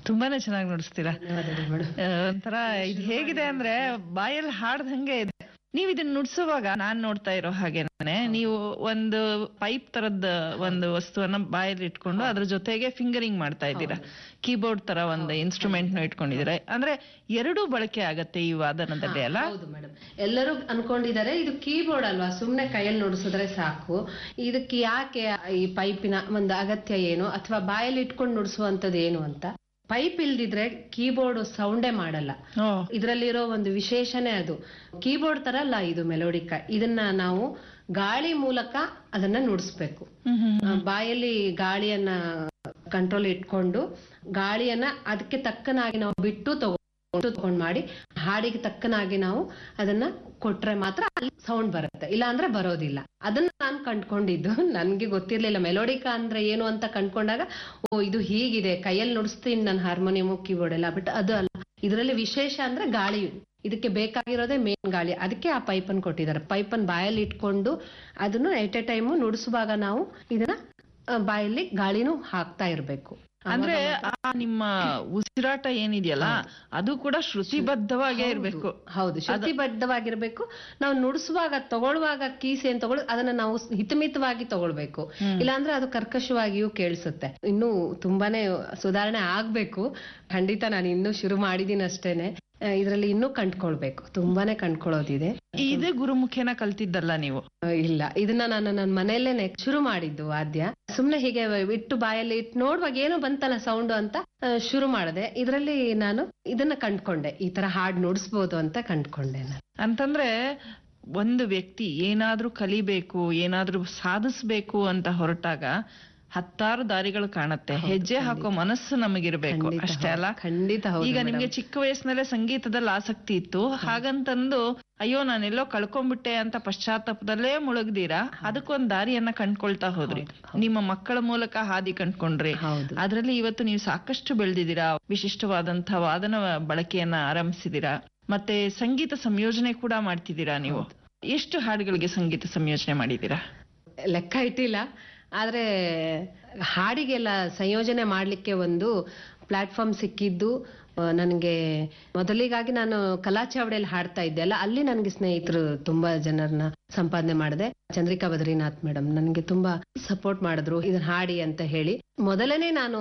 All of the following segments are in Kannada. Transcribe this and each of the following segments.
ತುಂಬಾನೇ ಚೆನ್ನಾಗಿ ನುಡಿಸ್ತೀರಾ ಧನ್ಯವಾದಗಳು ಮೇಡಮ್ ಆ, ಒಂಥರ ಇದು ಹೇಗಿದೆ ಅಂದ್ರೆ ಬಾಯಲ್ಲಿ ಹಾಡ್ದಂಗೆ ಇದೆ ನೀವ್ ಇದನ್ನ ನುಡ್ಸುವಾಗ ನಾನ್ ನೋಡ್ತಾ ಇರೋ ಹಾಗೇನೆ ನೀವು ಒಂದು ಪೈಪ್ ತರದ್ ಒಂದು ವಸ್ತುವನ್ನ ಬಾಯಲ್ಲಿ ಇಟ್ಕೊಂಡು ಅದ್ರ ಜೊತೆಗೆ ಫಿಂಗರಿಂಗ್ ಮಾಡ್ತಾ ಇದ್ದೀರಾ ಕೀಬೋರ್ಡ್ ತರ ಒಂದು ಇನ್ಸ್ಟ್ರೂಮೆಂಟ್ ನ ಇಟ್ಕೊಂಡಿದ್ದೀರಾ ಅಂದ್ರೆ ಎರಡೂ ಬಳಕೆ ಆಗತ್ತೆ ಈ ವಾದನದಲ್ಲಿ ಅಲ್ಲ ಹೌದು ಮೇಡಮ್ ಎಲ್ಲರೂ ಅನ್ಕೊಂಡಿದ್ದಾರೆ ಇದು ಕೀಬೋರ್ಡ್ ಅಲ್ವಾ ಸುಮ್ನೆ ಕೈಯಲ್ಲಿ ನುಡಿಸಿದ್ರೆ ಸಾಕು ಇದಕ್ಕೆ ಯಾಕೆ ಈ ಪೈಪಿನ ಒಂದು ಅಗತ್ಯ ಏನು ಅಥವಾ ಬಾಯಲ್ಲಿ ಇಟ್ಕೊಂಡು ನುಡಿಸುವಂತದ್ದು ಏನು ಅಂತ ಪೈಪ್ ಇಲ್ದಿದ್ರೆ ಕೀಬೋರ್ಡ್ ಸೌಂಡೇ ಮಾಡಲ್ಲ ಓ ಇದರಲ್ಲಿರೋ ಒಂದು ವಿಶೇಷನೇ ಅದು ಕೀಬೋರ್ಡ್ ತರ ಅಲ್ಲ ಇದು ಮೆಲೋಡಿಕ ಇದನ್ನ ನಾವು ಗಾಳಿ ಮೂಲಕ ಅದನ್ನ ನುಡಿಸ್ಬೇಕು ಹ್ಮ್ ಹ್ಮ್ ಆ, ಬಾಯಲ್ಲಿ ಗಾಳಿಯನ್ನ ಕಂಟ್ರೋಲ್ ಇಟ್ಕೊಂಡು ಗಾಳಿಯನ್ನ ಅದಕ್ಕೆ ತಕ್ಕನಾಗಿ ನಾವು ಬಿಟ್ಟು ತಗೊಂಡು ತಗೊಂಡ್ ಮಾಡಿ ಹಾಡಿಗೆ ತಕ್ಕನಾಗಿ ನಾವು ಅದನ್ನ ಕೊಟ್ರೆ ಮಾತ್ರ ಸೌಂಡ್ ಬರುತ್ತೆ ಇಲ್ಲ ಅಂದ್ರೆ ಬರೋದಿಲ್ಲ ಅದನ್ನ ನಾನು ಕಂಡ್ಕೊಂಡಿದ್ದು ನನ್ಗೆ ಗೊತ್ತಿರ್ಲಿಲ್ಲ ಮೆಲೋಡಿಕಾ ಅಂದ್ರೆ ಏನು ಅಂತ ಕಂಡ್ಕೊಂಡಾಗ ಓ ಇದು ಹೀಗಿದೆ ಕೈಯಲ್ಲಿ ನುಡಿಸ್ತೀನಿ ನಾನು ಹಾರ್ಮೋನಿಯಂ ಕೀಬೋರ್ಡ್ ಎಲ್ಲ ಬಟ್ ಅದು ಅಲ್ಲ ಇದರಲ್ಲಿ ವಿಶೇಷ ಅಂದ್ರೆ ಗಾಳಿ ಇದಕ್ಕೆ ಬೇಕಾಗಿರೋದೇ ಮೇನ್ ಗಾಳಿ ಅದಕ್ಕೆ ಆ ಪೈಪನ್ನು ಕೊಟ್ಟಿದ್ದಾರೆ ಪೈಪನ್ನು ಬಾಯಲ್ಲಿ ಇಟ್ಕೊಂಡು ಅದನ್ನು ಎಟ್ ಎ ಟೈಮು ನುಡಿಸುವಾಗ ನಾವು ಇದನ್ನ ಆ, ಬಾಯಲ್ಲಿ ಗಾಳಿನೂ ಹಾಕ್ತಾ ಇರ್ಬೇಕು ಅಂದ್ರೆ ಆ ನಿಮ್ಮ ಉಸಿರಾಟ ಏನಿದೆಯಲ್ಲ ಅದು ಕೂಡ ಶ್ರುತಿಬದ್ಧವಾಗೇ ಇರ್ಬೇಕು ಹೌದು ಶ್ರುತಿಬದ್ಧವಾಗಿರ್ಬೇಕು ನಾವು ನುಡಿಸುವಾಗ ತಗೊಳ್ಳುವಾಗ ಕೀಸ್ ಏನ್ ತಗೊಳ್ ಅದನ್ನ ನಾವು ಹಿತಮಿತವಾಗಿ ತಗೊಳ್ಬೇಕು ಇಲ್ಲಾಂದ್ರೆ ಅದು ಕರ್ಕಶವಾಗಿಯೂ ಕೇಳಿಸುತ್ತೆ ಇನ್ನು ತುಂಬಾನೇ ಸುಧಾರಣೆ ಆಗ್ಬೇಕು ಖಂಡಿತ ನಾನು ಇನ್ನೂ ಶುರು ಮಾಡಿದೀನಿ ಅಷ್ಟೇನೆ ಇದರಲ್ಲಿ ಇನ್ನೂ ಕಂಡ್ಕೊಳ್ಬೇಕು ತುಂಬಾನೇ ಕಂಡ್ಕೊಳ್ಳೋದಿದೆ ಇದೇ ಗುರುಮುಖೇನ ಕಲ್ತಿದ್ದಲ್ಲ ನೀವು ಆ, ಇಲ್ಲ ಇದನ್ನ ನಾನು ನನ್ನ ಮನೆಯಲ್ಲೇನೆ ಶುರು ಮಾಡಿದ್ದು ವಾದ್ಯ ಸುಮ್ನೆ ಹೀಗೆ ಇಟ್ಟು ಬಾಯಲ್ಲಿ ಇಟ್ಟು ನೋಡುವಾಗ ಏನೋ ಬಂತಲ್ಲ ಸೌಂಡ್ ಅಂತ ಆ, ಶುರು ಮಾಡಿದೆ ಇದರಲ್ಲಿ ನಾನು ಇದನ್ನ ಕಂಡ್ಕೊಂಡೆ ಈ ತರ ಹಾಡ್ ನುಡಿಸ್ಬೋದು ಅಂತ ಕಂಡ್ಕೊಂಡೆ ನಾನು ಅಂತಂದ್ರೆ ಒಂದು ವ್ಯಕ್ತಿ ಏನಾದ್ರೂ ಕಲಿಬೇಕು ಏನಾದ್ರೂ ಸಾಧಿಸ್ಬೇಕು ಅಂತ ಹೊರಟಾಗ ಹತ್ತಾರು ದಾರಿಗಳು ಕಾಣತ್ತೆ ಹೆಜ್ಜೆ ಹಾಕೋ ಮನಸ್ಸು ನಮಗಿರ್ಬೇಕು ಖಂಡಿತ ಅಷ್ಟೇ ಅಲ್ಲ ಹೌದು. ಖಂಡಿತ ಹೌದು ಈಗ madam. ನಿಮ್ಗೆ ಚಿಕ್ಕ ವಯಸ್ಸಿನಲ್ಲೇ ಸಂಗೀತದಲ್ಲಿ ಆಸಕ್ತಿ ಇತ್ತು ಹಾಗಂತಂದು ಅಯ್ಯೋ ನಾನೆಲ್ಲೋ ಕಳ್ಕೊಂಡ್ಬಿಟ್ಟೆ ಅಂತ ಪಶ್ಚಾತ್ತಾಪದಲ್ಲೇ ಮುಳುಗ್ದೀರಾ ಅದಕ್ಕೊಂದ್ ದಾರಿಯನ್ನ ಕಂಡ್ಕೊಳ್ತಾ ಹೋದ್ರಿ ನಿಮ್ಮ ಮಕ್ಕಳ ಮೂಲಕ ಹಾದಿ ಕಂಡ್ಕೊಂಡ್ರಿ ಹೌದು ಅದ್ರಲ್ಲಿ ಇವತ್ತು ನೀವು ಸಾಕಷ್ಟು ಬೆಳೆದಿದ್ದೀರಾ ವಿಶಿಷ್ಟವಾದಂತಹ ವಾದನ ಬಳಕೆಯನ್ನ ಆರಂಭಿಸಿದೀರಾ ಮತ್ತೆ ಸಂಗೀತ ಸಂಯೋಜನೆ ಕೂಡ ಮಾಡ್ತಿದ್ದೀರಾ ನೀವು ಎಷ್ಟು ಹಾಡುಗಳಿಗೆ ಸಂಗೀತ ಸಂಯೋಜನೆ ಮಾಡಿದ್ದೀರಾ ಲೆಕ್ಕ ಇಟ್ಟಿಲ್ಲ ಆದ್ರೆ ಹಾಡಿಗೆಲ್ಲ ಸಂಯೋಜನೆ ಮಾಡ್ಲಿಕ್ಕೆ ಒಂದು ಪ್ಲಾಟ್ಫಾರ್ಮ್ ಸಿಕ್ಕಿದ್ದು ನನಗೆ ಮೊದಲಿಗಾಗಿ ನಾನು ಕಲಾ ಚಾವಡಿಯಲ್ಲಿ ಹಾಡ್ತಾ ಇದ್ದೆ ಅಲ್ಲ ಅಲ್ಲಿ ನನಗೆ ಸ್ನೇಹಿತರು ತುಂಬಾ ಜನರನ್ನ ಸಂಪಾದನೆ ಮಾಡಿದೆ ಚಂದ್ರಿಕಾ ಬದ್ರಿನಾಥ್ ಮೇಡಮ್ ನನಗೆ ತುಂಬಾ ಸಪೋರ್ಟ್ ಮಾಡಿದ್ರು ಇದನ್ನ ಹಾಡಿ ಅಂತ ಹೇಳಿ ಮೊದಲನೇ ನಾನು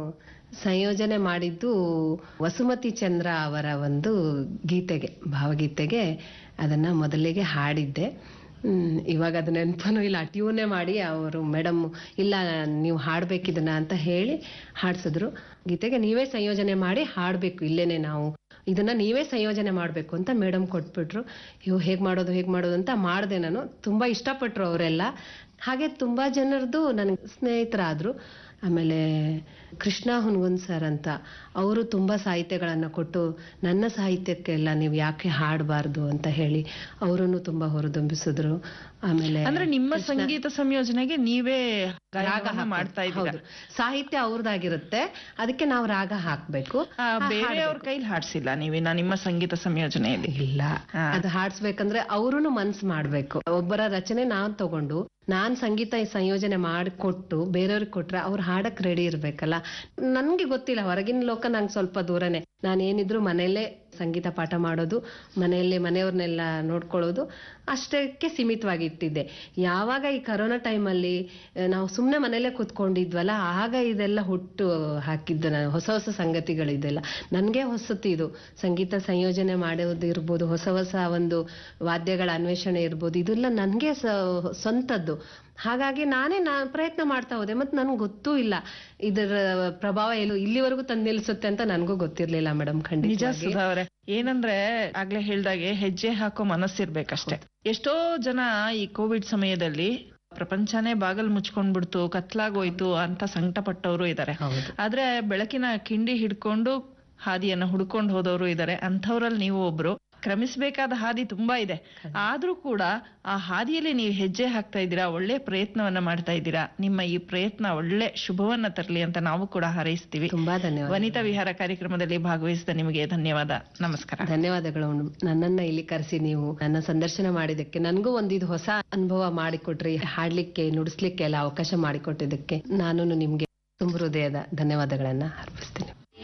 ಸಂಯೋಜನೆ ಮಾಡಿದ್ದು ವಸುಮತಿ ಚಂದ್ರ ಅವರ ಒಂದು ಗೀತೆಗೆ ಭಾವಗೀತೆಗೆ ಅದನ್ನ ಮೊದಲಿಗೆ ಹಾಡಿದ್ದೆ ಹ್ಮ್, ಇವಾಗ ಅದು ನೆನಪನು ಇಲ್ಲ ಟ್ಯೂನೇ ಮಾಡಿ ಅವರು ಮೇಡಮ್ ಇಲ್ಲ ನೀವು ಹಾಡ್ಬೇಕಿದನ್ನ ಅಂತ ಹೇಳಿ ಹಾಡ್ಸಿದ್ರು ಗೀತೆಗೆ ನೀವೇ ಸಂಯೋಜನೆ ಮಾಡಿ ಹಾಡ್ಬೇಕು ಇಲ್ಲೇನೆ ನಾವು ಇದನ್ನ ನೀವೇ ಸಂಯೋಜನೆ ಮಾಡ್ಬೇಕು ಅಂತ ಮೇಡಮ್ ಕೊಟ್ಬಿಟ್ರು ಇವು ಹೇಗ್ ಮಾಡೋದು ಹೇಗ್ ಮಾಡೋದು ಅಂತ ಮಾಡಿದೆ ನಾನು ತುಂಬಾ ಇಷ್ಟಪಟ್ರು ಅವರೆಲ್ಲ ಹಾಗೆ ತುಂಬಾ ಜನರದು ನನಗೆ ಸ್ನೇಹಿತರಾದ್ರು ಆಮೇಲೆ ಕೃಷ್ಣ ಹುನ್ಗುನ್ ಸರ್ ಅಂತ ಅವರು ತುಂಬಾ ಸಾಹಿತ್ಯಗಳನ್ನ ಕೊಟ್ಟು ನನ್ನ ಸಾಹಿತ್ಯಕ್ಕೆಲ್ಲ ನೀವು ಯಾಕೆ ಹಾಡಬಾರ್ದು ಅಂತ ಹೇಳಿ ಅವರನ್ನು ತುಂಬಾ ಹೊರದೊಂಬಿಸಿದ್ರು ಆಮೇಲೆ ಅಂದ್ರೆ ನಿಮ್ಮ ಸಂಗೀತ ಸಂಯೋಜನೆಗೆ ನೀವೇ ರಾಗ ರಾಗ ಹಾಕೋದು. ಮಾಡ್ತಾ ಇದ್ದೀರಾ ಹೌದು ಸಾಹಿತ್ಯ ಅವ್ರದ್ದಾಗಿರುತ್ತೆ ಅದಕ್ಕೆ ನಾವು ರಾಗ ಹಾಕ್ಬೇಕು ಆ, ಬೇರೆಯವ್ರ ಕೈಲಿ ಹಾಡ್ಸಿಲ್ಲ ನೀವಿನ್ನ ನಿಮ್ಮ ಸಂಗೀತ ಸಂಯೋಜನೆಯಲ್ಲಿ ಇಲ್ಲ ಹಾ. ಅದು ಹಾಡ್ಸ್ಬೇಕಂದ್ರೆ ಅವ್ರೂ ಮನ್ಸ್ ಮಾಡ್ಬೇಕು ಒಬ್ಬರ ರಚನೆ ನಾನ್ ತಗೊಂಡು ನಾನ್ ಸಂಗೀತ ಸಂಯೋಜನೆ ಮಾಡಿಕೊಟ್ಟು ಬೇರೆಯವ್ರಿಗೆ ಕೊಟ್ರೆ ಅವ್ರು ಹಾಡಕ್ ರೆಡಿ ಇರ್ಬೇಕಲ್ಲ ನನ್ಗೆ ಗೊತ್ತಿಲ್ಲ ಹೊರಗಿನ ಲೋಕ ನಂಗೆ ಸ್ವಲ್ಪ ದೂರನೇ ನಾನು ಏನಿದ್ರು ಮನೆಯಲ್ಲೇ ಸಂಗೀತ ಪಾಠ ಮಾಡೋದು ಮನೆಯಲ್ಲೇ ಮನೆಯವ್ರನ್ನೆಲ್ಲ ನೋಡ್ಕೊಳ್ಳೋದು ಅಷ್ಟಕ್ಕೆ ಸೀಮಿತವಾಗಿ ಇಟ್ಟಿದ್ದೆ ಯಾವಾಗ ಈ ಕರೋನಾ ಟೈಮಲ್ಲಿ ನಾವು ಸುಮ್ಮನೆ ಮನೆಯಲ್ಲೇ ಕೂತ್ಕೊಂಡಿದ್ವಲ್ಲ ಆಗ ಇದೆಲ್ಲ ಹುಟ್ಟು ಹಾಕಿದ್ದು ನಾನು ಹೊಸ ಹೊಸ ಸಂಗತಿಗಳಿದೆಲ್ಲ ನನಗೆ ಹೊಸತು ಇದು ಸಂಗೀತ ಸಂಯೋಜನೆ ಮಾಡೋದು ಇರ್ಬೋದು ಹೊಸ ಹೊಸ ಒಂದು ವಾದ್ಯಗಳ ಅನ್ವೇಷಣೆ ಇರ್ಬೋದು ಇದೆಲ್ಲ ನನಗೆ ಸ್ವಂತದ್ದು ಹಾಗಾಗಿ ನಾನೇ ನಾ ಪ್ರಯತ್ನ ಮಾಡ್ತಾ ಹೋದೆ ಮತ್ತೆ ನನ್ಗೆ ಗೊತ್ತೂ ಇಲ್ಲ ಇದರ ಪ್ರಭಾವ ಏನು ಇಲ್ಲಿವರೆಗೂ ತಂದು ನಿಲ್ಸುತ್ತೆ ಅಂತ ನನಗೂ ಗೊತ್ತಿರ್ಲಿಲ್ಲ ಮೇಡಮ್ ನಿಜ ಖಂಡಿತ ಸುಧಾ ಅವ್ರೆ ಏನಂದ್ರೆ ಆಗ್ಲೇ ಹೇಳ್ದಾಗೆ ಹೆಜ್ಜೆ ಹಾಕೋ ಮನಸ್ಸಿರ್ಬೇಕಷ್ಟೇ ಎಷ್ಟೋ ಜನ ಈ ಕೋವಿಡ್ ಸಮಯದಲ್ಲಿ ಪ್ರಪಂಚನೇ ಬಾಗಲ್ ಮುಚ್ಕೊಂಡ್ಬಿಡ್ತು ಕತ್ಲಾಗೋಯ್ತು ಅಂತ ಸಂಕಟ ಪಟ್ಟವರು ಇದಾರೆ ಹೌದು ಆದ್ರೆ ಬೆಳಕಿನ ಕಿಂಡಿ ಹಿಡ್ಕೊಂಡು ಹಾದಿಯನ್ನ ಹುಡ್ಕೊಂಡು ಹೋದವರು ಇದಾರೆ ಅಂಥವ್ರಲ್ಲಿ ನೀವು ಒಬ್ರು ಕ್ರಮಿಸಬೇಕಾದ ಹಾದಿ ತುಂಬಾ ಇದೆ ಆದ್ರೂ ಕೂಡ ಆ ಹಾದಿಯಲ್ಲಿ ನೀವು ಹೆಜ್ಜೆ ಹಾಕ್ತಾ ಇದ್ದೀರಾ ಒಳ್ಳೆ ಪ್ರಯತ್ನವನ್ನ ಮಾಡ್ತಾ ಇದ್ದೀರಾ ನಿಮ್ಮ ಈ ಪ್ರಯತ್ನ ಒಳ್ಳೆ ಶುಭವನ್ನ ತರಲಿ ಅಂತ ನಾವು ಕೂಡ ಹಾರೈಸ್ತೀವಿ ತುಂಬಾ ಧನ್ಯವಾದ ವನಿತಾ ವಿಹಾರ ಕಾರ್ಯಕ್ರಮದಲ್ಲಿ ಭಾಗವಹಿಸಿದ ನಿಮಗೆ ಧನ್ಯವಾದ ನಮಸ್ಕಾರ ಧನ್ಯವಾದಗಳು ನನ್ನನ್ನ ಇಲ್ಲಿ ಕರೆಸಿ ನೀವು ನನ್ನ ಸಂದರ್ಶನ ಮಾಡಿದಕ್ಕೆ ನನಗೂ ಒಂದು ಇದು ಹೊಸ ಅನುಭವ ಮಾಡಿಕೊಟ್ರಿ ಹಾಡ್ಲಿಕ್ಕೆ ನುಡಿಸ್ಲಿಕ್ಕೆ ಎಲ್ಲ ಅವಕಾಶ ಮಾಡಿಕೊಟ್ಟಿದ್ದಕ್ಕೆ ನಾನು ನಿಮ್ಗೆ ತುಂಬ ಹೃದಯದ ಧನ್ಯವಾದಗಳನ್ನ ಅರ್ಪಿಸ್ತೀನಿ